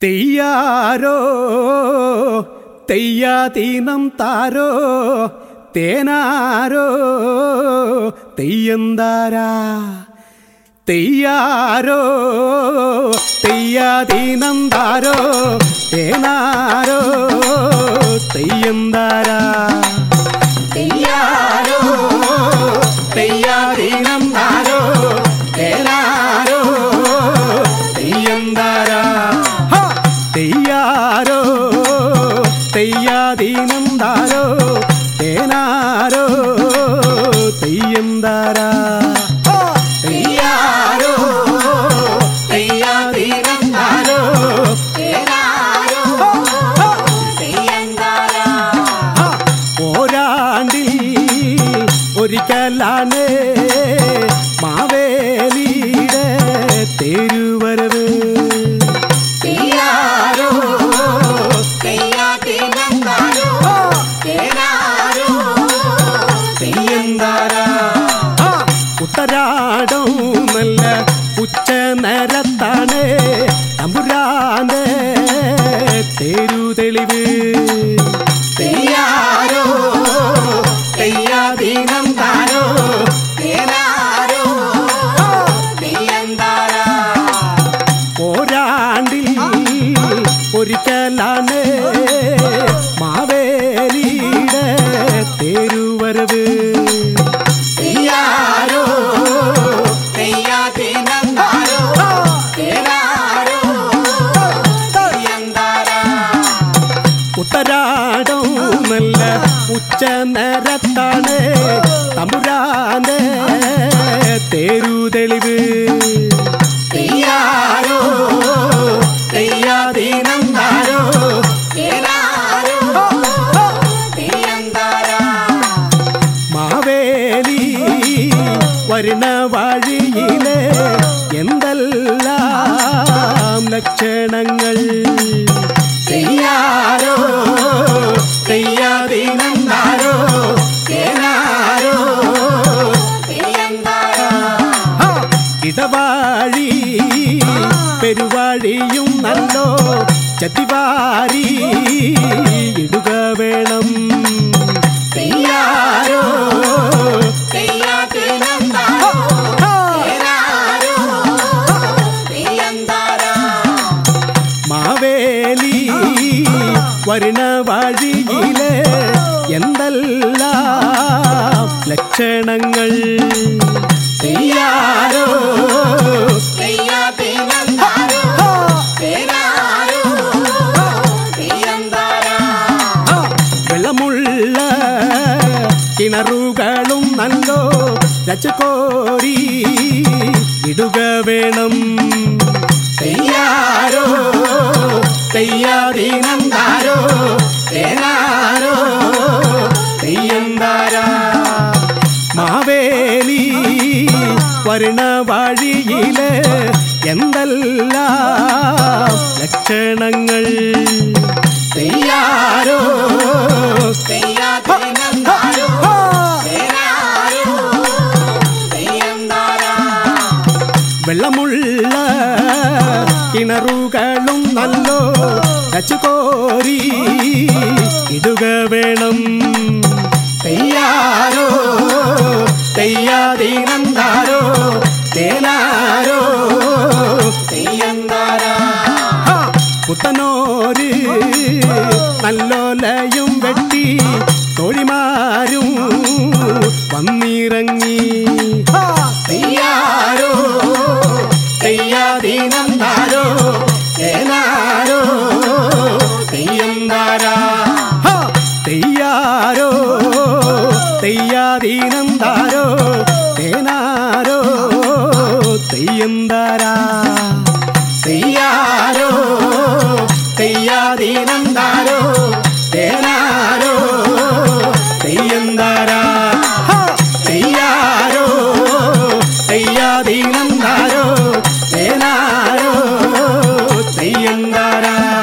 തെയ്യാരോ തെയ്യാതീനം താരോ തേനാരോ തെയ്യന്താരാ തെയ്യാരോ തെയ്യാതീനം താരോ തേനാരോ തെയ്യന്താരാ തെയ്യാരോ തെയ്യാതീനം താരോ തേനാരോ തെയ്യന്താരാ ഹാ! തെയ്യാരോ തെയ്യാതീനം താരോ തേനാരോ തെയ്യന്താരാ ഹാ! തെയ്യാരോ തെയ്യാതീനം താരോ തേനാരോ ഹാ! പോരാണ്ടി ഒരിക്കലാണ് മാവേലിയുടെ തെരുവരവ് തെയ്യാരോ തെയ്യന്താരാ ആ, ഉത്തരാടം നല്ല ഉച്ച നേരത്താണ് തമ്പുരാന്റെ തെരു തെളിവ് തെയ്യാരോ തെയ്യാതീനം താരോ പോരാണ്ടി ഒരിക്കലാണ് മാവേലിയുടെ തെരുവരവ് തെയ്യാരോ ഉത്തരാടം നല്ല ഉച്ച നേരത്താണ് തമ്പുരാന്റെ തെരു തെളിവ് തെയ്യാരോ തെയ്യാതീനം താരോ മാവേലി വരുന്ന വഴിയിലെ എന്തെല്ലാം ലക്ഷണങ്ങൾ തെയ്യാരോ തെയ്യാതീനം താരോ തേനാരോ ആ, ഇടവാഴി പെരുവാഴിയും നല്ലോ ചത്തിവാരി ഇടുക വേണം തെയ്യാരോ ആ, മാവേലി വരുന്ന വഴിയിലെ എന്തെല്ലാം ലക്ഷണങ്ങൾ തെയ്യാരോ ആ, വെള്ളമുള്ള കിണറുകളും നല്ലോ രച്ചക്കോരി ഇടുക വേണം തെയ്യാരോ തെയ്യാതീനം താരോ തേനാരോ തെയ്യന്താരാ മാവേലി വരുന്ന വഴിയിലെ എന്തെല്ലാം ലക്ഷണങ്ങൾ തെയ്യാരോ ആ, വെള്ളമുള്ള കിണറുകളും നല്ലോ നച്ചുകോരി ഇടുക വേണം തെയ്യാരോ തെയ്യാതീനം താരോ തേനാരോ തെയ്യന്താരാ ആ, പുത്തനോര് നല്ലോലയും വെട്ടി തോഴിമാരും വന്നിറങ്ങി ആ, തെയ്യാരോ തെയ്യാതീനം താരോ തേനാരോ തെയ്യന്താരാ ആ, തെയ്യാരോ തെയ്യാതീനം താരോ തേനാരോ തെയ്യന്താരാ തെയ്യാരോ തെയ്യാതീനം താരോ തേനാരോ തെയ്യന്താരാ ഹാ! തെയ്യാരോ തെയ്യാതീനം താരോ തേനാരോ തെയ്യന്താരാ